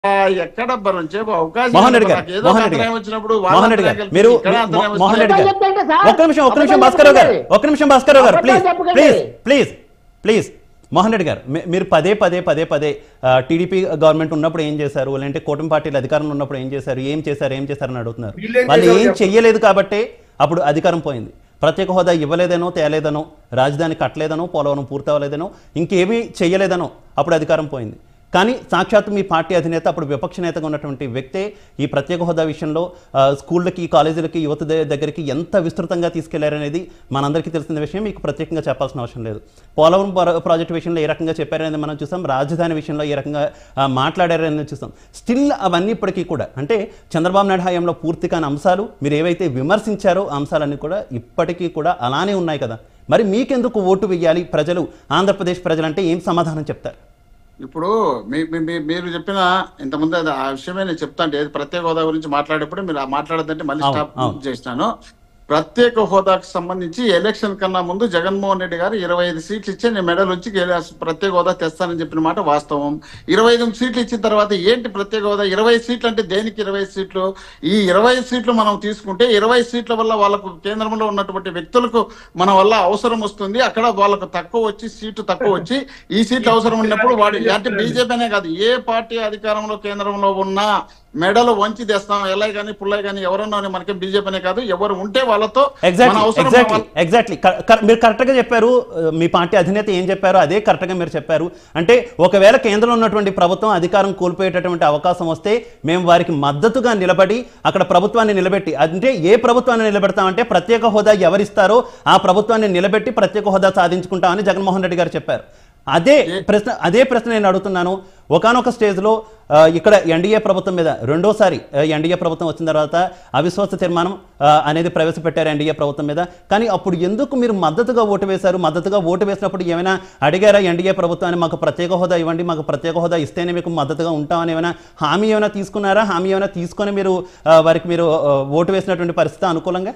ఎక్కడ నుంచి అవకాశం మోహన్ రెడ్డి గారు నాకు ఏదో మోహన్ రెడ్డి అంతరాయం గారు వచ్చినప్పుడు వాళ్ళ మోహన్ రెడ్డి గారు అంతరాయం మీరు ఇక్కడ అంతరాయం మోహన్ రెడ్డి గారు వచ్చినప్పుడు చెప్తాంటే సార్? ఒక్క నిమిషం ఒక్క నిమిషం అబద్ధం భాస్కర్ గారు చెప్పకండి. ఒక్క నిమిషం భాస్కర్ గారు అబద్ధం ప్లీజ్ చెప్పకండి. Please please please Mohan Reddy garu మీ- మీరు పదే పదే పదే పదే టీడీపీ గవర్నమెంట్ ఉన్నప్పుడు ఏం చేశారు లేదంటే కూటమి పార్టీలు అధికారంలో ఉన్నప్పుడు ఏం చేశారు ఏం చేశారు ఏం చేశారు అని అడుగుతున్నారు వీళ్ళేం వాళ్ళు చేశారో ఏం చెప్పండి. చెయ్యలేదు కాబట్టే అప్పుడు అధికారం పోయింది ప్రత్యేక హోదా ఇవ్వలేదనో తేలేదనో రాజధాని కట్టలేదనో పోలవరం పూర్తవలేదనో ఇంకేమీ చెయ్యలేదనో అప్పుడు అధికారం పోయింది కానీ సాక్షాత్తు మీ పార్టీ అధినేత అప్పుడు విపక్ష నేతగా ఉన్నటువంటి వ్యక్తే ఈ ప్రత్యేక హోదా విషయంలో ఆ, స్కూళ్ళకి కాలేజీలకి యువత ద- దగ్గరికి ఎంత విస్తృతంగా తీసుకెళ్లారనేది మనందరికీ తెలిసిన విషయం మీకు ప్రత్యేకంగా చెప్పాల్సిన అవసరం లేదు పోలవరం ప్రా- ప్రాజెక్టు విషయంలో ఏ రకంగా చెప్పారనేది మనం చూసాం రాజధాని విషయంలో ఏ రకంగా ఆ, మాట్లాడారనేది చూసాం స్టిల్ అవన్నీ ఇప్పటికీ కూడా అంటే చంద్రబాబు నాయుడు హయాంలో పూర్తి కాని అంశాలు మీరు ఏవైతే విమర్శించారో ఆ అంశాలన్నీ కూడా ఇప్పటికీ కూడా అలానే ఉన్నాయి కదా మరి మీకెందుకు ఓటు వేయాలి ప్రజలు ఆంధ్రప్రదేశ్ ప్రజలంటే ఏం సమాధానం చెప్తారు ఇప్పుడు మీ- మీ- మీ- మీరు చెప్పిన ఇంతకుముందు అది ఆ విషయమే నేను చెప్తా అంటే ఏది ప్రత్యేక హోదా గురించి మాట్లాడేప్పుడు మీరు ఆ మాట్లాడదంటే మళ్ళీ అవును, స్టాప్ అవును. చేసినాను ప్రత్యేక హోదాకు సంబంధించి ఎలక్షన్ కన్నా ముందు జగన్మోహన్ రెడ్డి గారు ఇరవై ఐదు సీట్లు ఇచ్చి నేను మెడల్ వచ్చి ప్రత్యేక హోదా తెస్తానని చెప్పిన మాట వాస్తవం ఇరవై ఐదు సీట్లు ఇచ్చిన తర్వాత ఏంటి ప్రత్యేక హోదా ఇరవై సీట్లు అంటే దేనికి ఇరవై సీట్లు ఈ ఇరవై సీట్లు మనం తీసుకుంటే ఇరవై సీట్ల వల్ల వాళ్ళకు కేంద్రంలో ఉన్నటువంటి వ్యక్తులకు మన వల్ల అవసరం వస్తుంది అక్కడ వాళ్ళకు తక్కువ వచ్చి సీటు తక్కువ వచ్చి ఈ సీట్లు అవసరం ఉన్నప్పుడు వాడు అంటే బీజేపీ అనే కాదు ఏ పార్టీ అధికారంలో కేంద్రంలో ఉన్నా మెడలు వంచి తెస్తాం ఎల్ఐ కానీ పుల్లై కానీ ఎవరన్నా అని మనకి బీజేపీ అనే కాదు ఎవరు ఉంటే వాళ్ళతో మన ఎగ్జాక్ట్లీ అవసరం ఎగ్జాక్ట్లీ వాళ్ళ- ఎగ్జాక్ట్లీ మీరు కరెక్ట్గా చెప్పారు ఆ, మీ పార్టీ అధినేత ఏం చెప్పారో అదే కరెక్ట్గా మీరు చెప్పారు అంటే ఒకవేళ కేంద్రంలో ఉన్నటువంటి ప్రభుత్వం అధికారం కోల్పోయేటటువంటి అవకాశం వస్తే మేము వారికి మద్దతుగా నిలబడి అక్కడ ప్రభుత్వాన్ని నిలబెట్టి అంటే ఏ ప్రభుత్వాన్ని నిలబెడతామంటే ప్రత్యేక హోదా ఎవరిస్తారో ఆ ప్రభుత్వాన్ని నిలబెట్టి ప్రత్యేక హోదా సాధించుకుంటామని జగన్మోహన్ రెడ్డి గారు చెప్పారు అదే ప్రశ్న అదే ప్రశ్న నేను అడుగుతున్నాను ఒకనొక స్టేజ్లో ఆ, ఇక్కడ ఎన్డీఏ ప్రభుత్వం మీద రెండోసారి ఎన్డీఏ ప్రభుత్వం వచ్చిన తర్వాత అవిశ్వాస తీర్మానం ఆ, అనేది ప్రవేశపెట్టారు ఎన్డీఏ ప్రభుత్వం మీద కానీ అప్పుడు ఎందుకు మీరు మద్దతుగా ఓటు వేశారు మద్దతుగా ఓటు వేసినప్పుడు ఏమైనా అడిగారా ఎన్డీఏ ప్రభుత్వాన్ని మాకు ప్రత్యేక హోదా ఇవ్వండి మాకు ప్రత్యేక హోదా ఇస్తేనే మీకు మద్దతుగా ఉంటామని ఏమైనా హామీ ఏమైనా తీసుకున్నారా హామీ ఏమైనా తీసుకొని మీరు ఆ, వారికి మీరు ఆ, ఓటు వేసినటువంటి పరిస్థితి అనుకూలంగా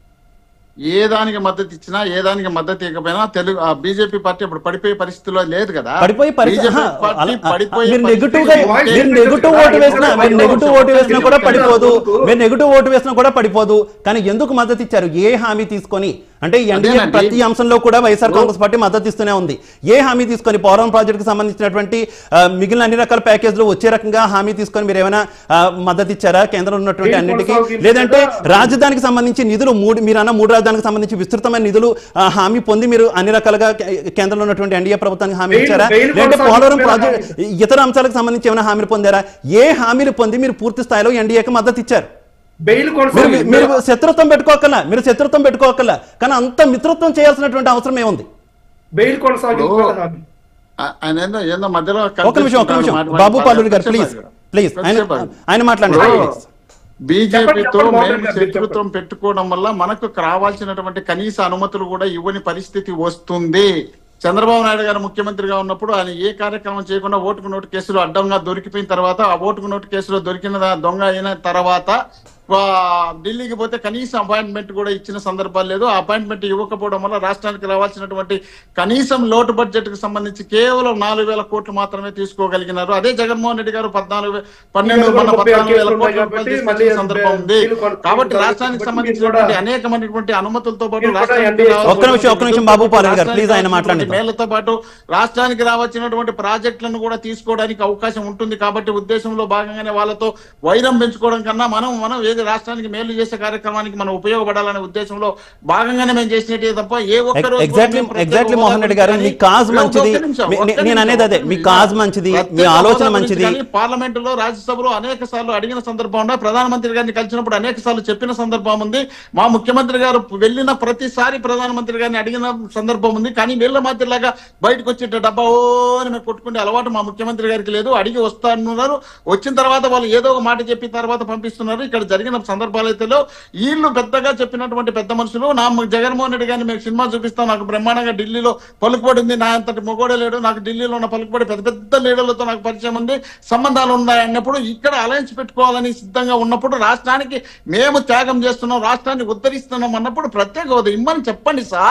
ఏ దానికి మద్దతు ఇచ్చినా ఏ దానికి మద్దతు ఇవ్వకపోయినా తెలుగు ఆ బీజేపీ పార్టీ ఇప్పుడు పడిపోయే పరిస్థితిలో లేదు కదా పడిపోయి పరిస్థితి బీజేపీ ఆహా, పార్టీ అలా- పడిపోయే మీరు నెగిటివ్ గా పరిస్థితిలో ఉంటే- మీరు నెగిటివ్ ఓటు వేసినా మీరు నెగిటివ్ ఓటు వేసినా కూడా పడిపోదు మీరు నెగిటివ్ ఓటు వేసినా కూడా పడిపోదు కానీ ఎందుకు మద్దతు ఇచ్చారు ఏ హామీ తీసుకొని అంటే ఎన్డీఏ అదేనండి. ప్రతి అంశంలో కూడా వైఎస్ఆర్ కాంగ్రెస్ పార్టీ మద్దతు ఇస్తూనే ఉంది ఏ హామీ తీసుకొని పోలవరం ప్రాజెక్టుకు సంబంధించినటువంటి ఆ, మిగిలిన అన్ని రకాల ప్యాకేజీలు వచ్చే రకంగా హామీ తీసుకొని మీరు ఏమైనా ఆ, మద్దతు ఇచ్చారా కేంద్రంలో ఉన్నటువంటి మీరు అన్నిటికీ కొనసాగించారా? లేదంటే రాజధానికి సంబంధించి నిధులు మూడు మీరు అన్న మూడు రాజధానికి సంబంధించి విస్తృతమైన నిధులు ఆ, హామీ పొంది మీరు అన్ని రకాలుగా కే- కేంద్రంలో ఉన్నటువంటి ఎన్డీఏ ప్రభుత్వానికి హామీ బెయిల్- ఇచ్చారా బెయిల్ లేదంటే కొనసాగించారా? పోలవరం ప్రాజెక్ట్ ఇతర అంశాలకు సంబంధించి ఏమైనా హామీలు పొందారా ఏ హామీలు పొంది మీరు పూర్తి స్థాయిలో ఎన్డీఏకి మద్దతు ఇచ్చారు బెయిల్ మీరు కొనసాగి మీరు శత్రుత్వం పెట్టుకోకల్లా మీరు శత్రుత్వం పెట్టుకోకల్లా కానీ అంత మిత్రత్వం చేయాల్సినటువంటి అవసరం ఏముంది బెయిల్ కొనసాగించాలి ఆ- ఆయన ఏందో ఏందో మధ్యలో ఒక నిమిషం ఒక నిమిషం మాట- బాబు మాట- పాలూరి గారు చెప్పండి ప్లీజ్ గారు. ప్లీజ్ ఆయన చెప్పండి. ఆయన మాట్లాడండి ఇప్పుడు please. బీజేపీతో చెప్పండి, మోహన్ మేము గారు, శత్రుత్వం పెట్టుకోవడం వల్ల మనకు కావాల్సినటువంటి కనీస అనుమతులు కూడా ఇవ్వని పరిస్థితి వస్తుంది చంద్రబాబు నాయుడు గారు ముఖ్యమంత్రిగా ఉన్నప్పుడు ఆయన ఏ కార్యక్రమం చేయకుండా ఓటుకు నోటు కేసులో అడ్డంగా దొరికిపోయిన తర్వాత ఆ ఓటుకు నోటు కేసులో దొరికిన దా- దొంగ అయిన తర్వాత ఆ, ఢిల్లీకి పోతే కనీసం అపాయింట్మెంట్ కూడా ఇచ్చిన సందర్భాలు లేదు ఆ అపాయింట్మెంట్ ఇవ్వకపోవడం వల్ల రాష్ట్రానికి రావాల్సినటువంటి కనీసం లోటు బడ్జెట్ కు సంబంధించి కేవలం నాలుగు వేల కోట్లు మాత్రమే తీసుకోగలిగినారు అదే జగన్మోహన్ రెడ్డి గారు పద్నాలుగు వే- పన్నెండు మన పద్నాలుగు వేల కోట్ల రూపాయలు తీసుకొచ్చిన సందర్భం ఉంది కాబట్టి రాష్ట్రానికి సంబంధించినటువంటి అనేకమైనటువంటి అనుమతులతో పాటు రాష్ట్రానికి ఒక్క నిమిషం, ఒక్క నిమిషం బాబు పాలయ్య గారు, ప్లీజ్ ఆయన మాట్లాడండి. మేళ్లతో పాటు రాష్ట్రానికి రావాల్సినటువంటి ప్రాజెక్టులను కూడా తీసుకోవడానికి అవకాశం ఉంటుంది కాబట్టి ఉద్దేశంలో భాగంగానే వాళ్ళతో వైరం పెంచుకోవడం కన్నా మనం మనం ఏది రాష్ట్రానికి మేలు చేసే కార్యక్రమానికి మనం ఉపయోగపడాలనే ఉద్దేశంలో భాగంగానే మేము చేసినట్టే తప్ప ఏ ఒక్క రోజు ఎగ్జాక్ట్లీ మేము ప్రత్యేక ఎగ్జాక్ట్లీ హోదా మోహన్ రెడ్డి గారు గురించి మీ కాజ్ కానీ- మంచిది ఒక్క నిమిషం, మీ- ఒక్క నేను నిమిషం, అనేది అదే ఒక్క మీ నిమిషం. కాజ్ మంచిది మీ ప్రత్యేక ఆలోచన హోదా గురించి మంచిది కానీ పార్లమెంటులో రాజ్యసభలో అనేక సార్లు అడిగిన సందర్భం ప్రధానమంత్రి గారిని కలిసినప్పుడు అనేక సార్లు చెప్పిన సందర్భం ఉంది మా ముఖ్యమంత్రి గారు వెళ్ళిన ప్రతిసారి ప్రధానమంత్రి గారిని అడిగిన సందర్భం ఉంది కానీ వీళ్ళ మాదిరిలాగా బయటకు వచ్చేట డబ్బా ఓ అని మేము కొట్టుకునే అలవాటు మా ముఖ్యమంత్రి గారికి లేదు అడిగి వస్తానున్నారు వచ్చిన తర్వాత వాళ్ళు ఏదో ఒక మాట చెప్పిన తర్వాత పంపిస్తున్నారు ఇక్కడ జరిగిన సందర్భాలు అయితే లేవు. వీళ్ళు పెద్దగా చెప్పినటువంటి పెద్ద మనుషులు నా మ- జగన్మోహన్ రెడ్డి గారిని మేము సినిమా చూపిస్తాం నాకు బ్రహ్మాండంగా ఢిల్లీలో పలుకుబడి ఉంది నా అంతటి మొగోడే లేడు నాకు ఢిల్లీలో ఉన్న పలుకుబడి పెద్ద పెద్ద లీడర్లతో నాకు పరిచయం ఉంది సంబంధాలు ఉన్నాయి అన్నప్పుడు ఇక్కడ అలయన్స్ పెట్టుకోవాలని సిద్ధంగా ఉన్నప్పుడు రాష్ట్రానికి మేము త్యాగం చేస్తున్నాం రాష్ట్రాన్ని ఉద్ధరిస్తున్నాం అన్నప్పుడు ప్రత్యేక హోదా ఇమ్మని చెప్పండి సార్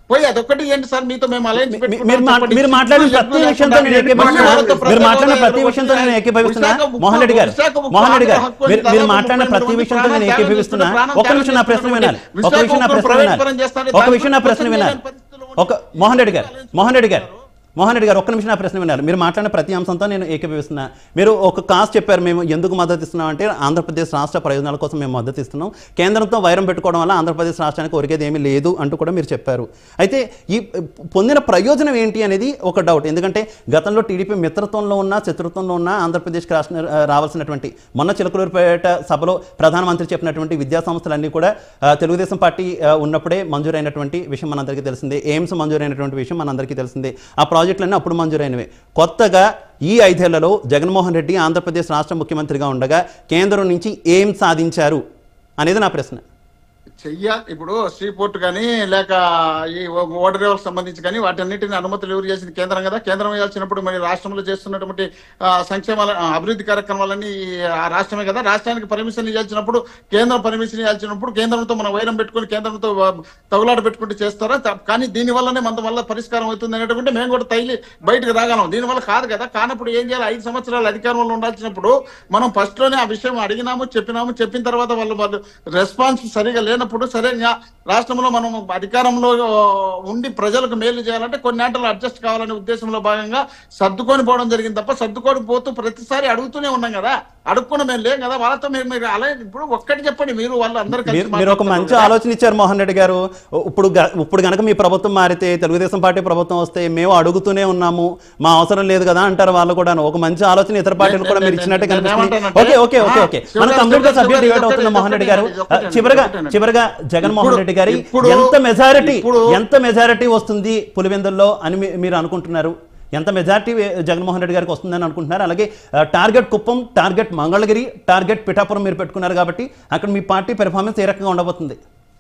పోయి అదొక్కటి ఏంటి సార్ మీతో మేము అలయన్స్ మీ- మీ- మీరు మా- మీరు మాట్లాడిన ప్రతి విషయంతో నేను ఏకీభవిస్తున్నా మీరు మాట్లాడిన ప్రతి విషయంతో నేను ఏకీభవిస్తున్నా మోహన్ రెడ్డి గారు మోహన్ రెడ్డి గారు మీరు మీరు మాట్లాడిన ప్రతి విషయంతో నేను ఏకీభవిస్తున్నా ఒక విషయం నా ప్రశ్న వినాలి ఒక విషయం నా ప్రశ్న వినాలి ఒక విషయం నా ప్రశ్న వినాలి ఒక మోహన్ రెడ్డి గారు మోహన్ రెడ్డి గారు మోహన్ రెడ్డి గారు ఒక్క నిమిషం నా ప్రశ్న విన్నారు మీరు మాట్లాడిన ప్రతి అంశంతో నేను ఏకీభవిస్తున్నా మీరు ఒక కాస్ట్ చెప్పారు మేము ఎందుకు మద్దతు ఇస్తున్నాం అంటే ఆంధ్రప్రదేశ్ రాష్ట్ర ప్రయోజనాల కోసం మేము మద్దతు ఇస్తున్నాం కేంద్రంతో వైరం పెట్టుకోవడం వల్ల ఆంధ్రప్రదేశ్ రాష్ట్రానికి ఒరిగేది ఏమీ లేదు అంటూ కూడా మీరు చెప్పారు అయితే ఈ పొందిన ప్రయోజనం ఏంటి అనేది ఒక డౌట్ ఎందుకంటే గతంలో టీడీపీ మిత్రత్వంలో ఉన్న శత్రుత్వంలో ఉన్న ఆంధ్రప్రదేశ్కి రాష్ట్ర రావాల్సినటువంటి మొన్న చిలకలూరుపేట సభలో ప్రధానమంత్రి చెప్పినటువంటి విద్యా సంస్థలన్నీ కూడా ఆ, తెలుగుదేశం పార్టీ ఆ, ఉన్నప్పుడే మంజూరైనటువంటి విషయం మనందరికీ తెలిసిందే ఎయిమ్స్ మంజూరైనటువంటి విషయం మనందరికీ తెలిసిందే ఆ ప్రాజెక్టులన్నీ అప్పుడు మంజూరైనవే కొత్తగా ఈ ఐదేళ్లలో జగన్మోహన్ రెడ్డి ఆంధ్రప్రదేశ్ రాష్ట్ర ముఖ్యమంత్రిగా ఉండగా కేంద్రం నుంచి ఏం సాధించారు అనేది నా ప్రశ్న చెయ్య ఇప్పుడు శ్రీపోర్ట్ కానీ లేక ఈ ఓడరేవులకు సంబంధించి కానీ వాటన్నిటిని అనుమతులు ఎవరు చేసింది కేంద్రం కదా కేంద్రం ఇవ్వాల్సినప్పుడు మరి రాష్ట్రంలో చేస్తున్నటువంటి ఆ, సంక్షేమాల ఆ, అభివృద్ధి కార్యక్రమాలన్నీ ఆ రాష్ట్రమే కదా రాష్ట్రానికి పర్మిషన్ ఇవ్వాల్సినప్పుడు కేంద్రం పర్మిషన్ ఇవ్వాల్సినప్పుడు కేంద్రంతో మనం వైరం పెట్టుకుని కేంద్రంతో ఆ, తగులాట పెట్టుకుంటూ చేస్తారా త- కానీ దీని వల్లనే మన వల్ల పరిష్కారం అవుతుంది అనేటువంటి మేము కూడా తైలి బయటకు రాగలం దీనివల్ల కాదు కదా కానప్పుడు ఏం చేయాలి ఐదు సంవత్సరాలు అధికారంలో ఉండాల్సినప్పుడు మనం ఫస్ట్ లోనే ఆ విషయం అడిగినాము చెప్పినాము చెప్పిన తర్వాత వాళ్ళు వాళ్ళు రెస్పాన్స్ సరిగా లేనప్పుడు సరే ఇంకా రాష్ట్రంలో మనం అధికారంలో ఉండి ప్రజలకు మేలు చేయాలంటే కొన్ని ఆటలు అడ్జస్ట్ కావాలనే ఉద్దేశంలో భాగంగా సర్దుకొని పోవడం జరిగింది తప్ప సర్దుకొని పోతూ ప్రతిసారి అడుగుతూనే ఉన్నాం కదా అడుక్కున్న మేము లేం కదా వాళ్ళతో మీరు మీరు అలా ఇప్పుడు ఒక్కటి చెప్పండి మీరు వాళ్ళు అందరూ కలిసి మీరు మీరు ఒక మంచి మాట్లాడుతున్నారు కదా. ఆలోచన ఇచ్చారు మోహన్ రెడ్డి గారు ఇప్పుడు గ- ఇప్పుడు గనక మీ ప్రభుత్వం మారితే తెలుగుదేశం పార్టీ ప్రభుత్వం వస్తే మేము అడుగుతూనే ఉన్నాము మా అవసరం లేదు కదా అంటారు వాళ్ళు కూడా ఒక మంచి ఆలోచన ఇతర పార్టీలు కూడా మీరు ఇచ్చినట్టే నేను కనిపిస్తుంది ఏమంటానంటే, ఓకే ఓకే ఓకే ఓకే ఆ, మన కంప్లీట్ గా చివరిగా సబ్జెక్ట్ డివైడ్ అవుతుంది ఒకటే, మోహన్ రెడ్డి గారు ఒకటే, ఒకటే, చివరిగా ఒకటే. చివరిగా జగన్మోహన్ ఇప్పుడు- రెడ్డి గారి ఇప్పుడు- ఎంత మెజారిటీ ఇప్పుడు- ఎంత మెజారిటీ వస్తుంది పులివెందుల్లో అని మీ- మీరు అనుకుంటున్నారు ఎంత మెజారిటీ జగన్మోహన్ రెడ్డి గారికి వస్తుందని అనుకుంటున్నారు అలాగే ఆ, target Kuppam target Mangalagiri target Pithapuram మీరు పెట్టుకున్నారు కాబట్టి అక్కడ మీ పార్టీ పెర్ఫార్మెన్స్ ఏ రకంగా ఉండబోతుంది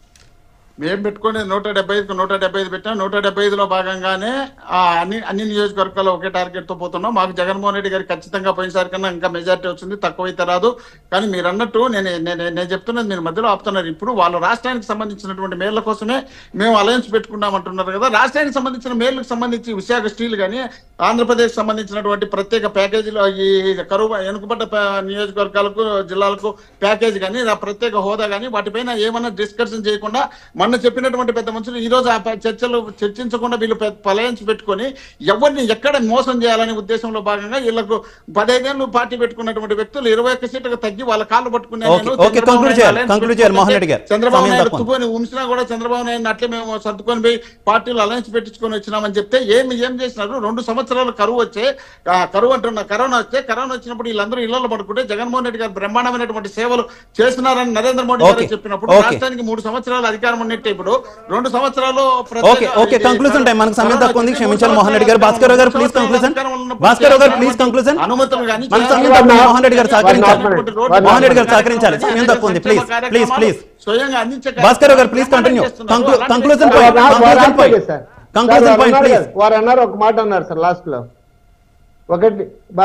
మేము పెట్టుకునే నూట డెబ్బై ఐదుకు నూట డెబ్బై ఐదు పెట్టాం నూట డెబ్బై ఐదులో భాగంగానే ఆ అన్ని అన్ని నియోజకవర్గాల్లో ఒకే టార్గెట్ తో పోతున్నాం మాకు జగన్మోహన్ రెడ్డి గారికి ఖచ్చితంగా పోయినసారి కన్నా ఇంకా మెజారిటీ వచ్చింది తక్కువైతే రాదు కానీ మీరు అన్నట్టు నేను నేను నేను చెప్తున్నది మీరు మధ్యలో ఆపుతున్నారు ఇప్పుడు వాళ్ళు రాష్ట్రానికి సంబంధించినటువంటి మేళ్ల కోసమే మేము అలయన్స్ పెట్టుకున్నాం అంటున్నారు కదా రాష్ట్రానికి సంబంధించిన మేళ్లకు సంబంధించి విశాఖ స్టీల్ కానీ ఆంధ్రప్రదేశ్ సంబంధించినటువంటి ప్రత్యేక ప్యాకేజీలో ఈ కరువు వెనుకబడ్డ ప- నియోజకవర్గాలకు జిల్లాలకు ప్యాకేజ్ కానీ ఆ ప్రత్యేక హోదా కానీ వాటిపైన ఏమన్నా డిస్కషన్ చేయకుండా మొన్న చెప్పినటువంటి పెద్ద మనుషులు ఈ రోజు ఆ ప- చర్చలు చర్చించకుండా వీళ్ళు పలయన్స్ పెట్టుకొని ఎవరిని ఎక్కడ మోసం చేయాలనే ఉద్దేశంలో భాగంగా వీళ్ళకు పదహైదేళ్ళు పార్టీ పెట్టుకున్నటువంటి వ్యక్తులు ఇరవై ఒక్క సీట్లకు తగ్గి వాళ్ళ కాళ్ళు పట్టుకునే ఓకే, నేను ఓకే, చంద్రబాబు conclude నాయుడు చేయాలి, alliance conclude చేయాలి, మోహన్ రెడ్డి గారు. చంద్రబాబు సమయం నాయుడు తక్కువ. తుపోని ఉంచినా కూడా చంద్రబాబు నాయుడు అట్లే మేము సర్దుకొని పోయి పార్టీలు అలయన్స్ పెట్టించుకొని వచ్చినామని చెప్తే ఏమి ఏం చేసినారు రెండు సంవత్సరాలు కరువు వచ్చే ఆ కరువు అంటున్న కరోనా వస్తే కరోనా వచ్చినప్పుడు వీళ్ళందరూ ఇళ్లలో పడుకుంటే జగన్మోహన్ రెడ్డి గారు బ్రహ్మాండమైనటువంటి సేవలు చేస్తున్నారని నరేంద్ర మోడీ గారు ఓకే, చెప్పినప్పుడు ఓకే. రాష్ట్రానికి మూడు సంవత్సరాలు అధికారం ఉన్నట్టే ఇప్పుడు రెండు సంవత్సరాలు ఓకే ఓకే కంక్లూజన్ టైం మనకు సమయం తక్కువ ఉంది క్షమించాలి మోహన్ రెడ్డి గారు Bhaskar garu please conclusion Bhaskar garu please conclusion అనుమతులు కానీ మనకు సమయం తక్కువ ఉంది. మోహన్ రెడ్డి గారు సహకరించాలి మోహన్ రెడ్డి గారు సహకరించాలి సమయం తక్కువ ఉంది ప్లీజ్ ప్లీజ్ ప్లీజ్ స్వయంగా అందించే Bhaskar garu please continue conclusion వారు పాయింట్ అన్నారు- వారు కంక్లూజన్ అంతే పాయింట్ సార్. కంక్లూజన్ సార్, వారు పాయింట్ అన్నారు ప్లీజ్ కదా, వారు అన్నారు ఒక మాట అన్నారు సార్ లాస్ట్ లో ఒకటి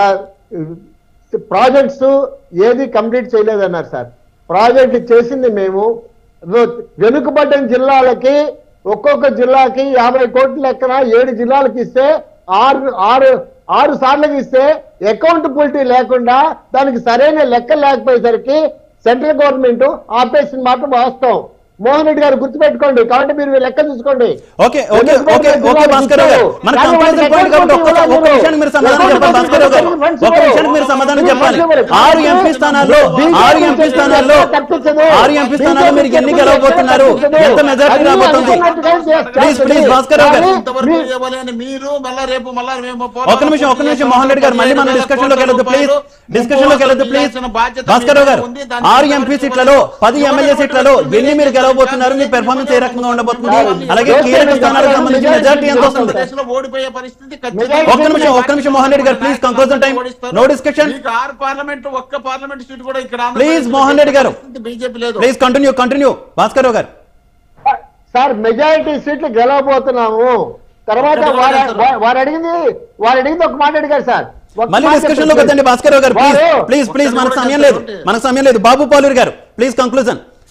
ప్రాజెక్ట్స్ ఏది కంప్లీట్ చేయలేదన్నారు సార్ ప్రాజెక్ట్ చేసింది మేము రో- వెనుకబడ్డ జిల్లాలకి ఒక్కొక్క జిల్లాకి యాభై కోట్ల లెక్కన ఏడు జిల్లాలకు ఇస్తే ఆరు ఆరు ఆరు సార్లకు ఇస్తే అకౌంటబిలిటీ లేకుండా దానికి సరైన లెక్క లేకపోయేసరికి సెంట్రల్ గవర్నమెంట్ ఆపేసిన మాట వాస్తవం మోహన్ రెడ్డి గారు గుర్తుపెట్టుకోండి కాబట్టి మీరు లెక్క చూసుకోండి okay okay okay okay Bhaskar garu మన కంక్లూజన్ పాయింట్ కాబట్టి ఒక్క ఒక్క విషయానికి మీరు సమాధానం చెప్పాలి భాస్కర్ గారు ఒక్క విషయానికి మీరు సమాధానం చెప్పాలి ఆరు ఎంపీ స్థానాల్లో ఆరు ఎంపీ స్థానాల్లో ఆరు ఎంపీ స్థానాల్లో మీరు ఎన్ని గెలవబోతున్నారు ఎంత మెజారిటీ రాబోతుంది ప్లీజ్ ప్లీజ్ భాస్కర్ గారు ఇంతవరకు ఇవ్వలేని మీరు మళ్ళా రేపు మళ్ళా మేము ఒక నిమిషం ఒక నిమిషం మోహన్ రెడ్డి గారు మళ్ళీ మనం డిస్కషన్ లోకి వెళ్ళొద్దు ప్లీజ్ డిస్కషన్ లోకి వెళ్ళొద్దు ప్లీజ్ భాస్కర్ రావు గారు ఆరు ఎంపీ సీట్లలో పది ఎమ్మెల్యే సీట్లలో ఎన్ని మీరు గెలవబోతున్నారు మీ పెర్ఫార్మెన్స్ ఏ రకంగా ఉండబోతుంది అలాగే కీలక స్థానాలకు సంబంధించి మెజారిటీ ఎంత వస్తుంది ఆంధ్రప్రదేశ్లో ఓడిపోయే పరిస్థితి ఒక్క నిమిషం ఒక్క నిమిషం Mohan Reddy garu please conclusion time no discussion మీకు ఆరు పార్లమెంట్ ఒక్క పార్లమెంట్ సీట్ కూడా ఇక్కడ Please, మోహన్ రెడ్డి గారు. బీజేపీ లేదు please continue continue Bhaskar Rao garu sir majority సీట్లు గెలవబోతున్నాము తర్వాత వారు వా- వారు అడిగింది వారు అడిగింది ఒక మాట అడిగారు సార్ ఒక మళ్ళీ మాట డిస్కషన్ లోకి చెప్పండి. వద్దండి భాస్కర్ రావు గారు ప్లీజ్ వారు- ప్లీజ్ ప్లీజ్ మనకు సమయం లేదు మనకు సమయం లేదు బాబు పాలూరి గారు ప్లీజ్ కంక్లూజన్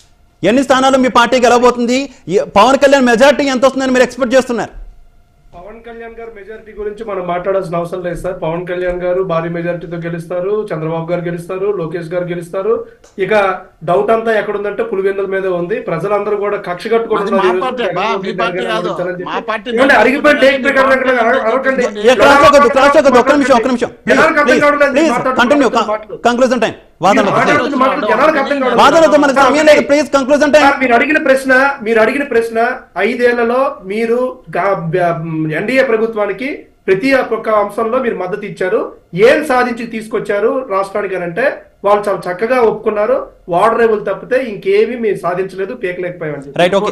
ఎన్ని స్థానాలు మీ పార్టీ గెలవబోతుంది ఈ- పవన్ కళ్యాణ్ మెజారిటీ ఎంత వస్తుందని మీరు ఎక్స్పెక్ట్ చేస్తున్నారు పవన్ కళ్యాణ్ గారు మెజారిటీ గురించి మనం మాట్లాడాల్సిన అవసరం లేదు సార్ పవన్ కళ్యాణ్ గారు భారీ మెజారిటీతో గెలుస్తారు చంద్రబాబు గారు గెలుస్తారు లోకేష్ గారు గెలుస్తారు ఇక డౌట్ అంతా ఎక్కడుందంటే పులివెందుల మీద ఉంది ప్రజలందరూ కూడా కక్ష కట్టుకొని అది ఉన్నారు. మా పార్టీ అబ్బా, మీ పార్టీ కాదు. మా పార్టీ ఏమండి, అరిగిపోయి టేక్ ప్రకారం ఎక్కడ అర- అరవకండి. ఏ క్లాస్ ఒక క్లాస్ ఒక ఒక్క నిమిషం ఒక్క నిమిషం జనాలకు అర్థం కావడం లేదు. ప్లీజ్ మాట్లాడుతున్న కంటిన్యూ మాటలు. కంక్లూజన్ టైం వాదన మీరు మాట్లాడుతున్న మాటలు జనాలకు అర్థం కావడం లేదు. వాదనతో మనకు సమయం లేదు ప్లీజ్ కంక్లూజన్ టైం సార్, మీరు అడిగిన ప్రశ్న మీరు అడిగిన ప్రశ్న ఐదేళ్లలో మీరు ఎన్డీఏ ప్రభుత్వానికి ప్రతి ఒక్క అంశంలో మీరు మద్దతు ఇచ్చారు ఏం సాధించి తీసుకొచ్చారు రాష్ట్రానికి అని అంటే వాళ్ళు చాలా చక్కగా ఒప్పుకున్నారు వాటర్ రేవులు తప్పితే ఇంకేమీ మీరు సాధించలేదు పీకలేకపోయామని రైట్ ఓకే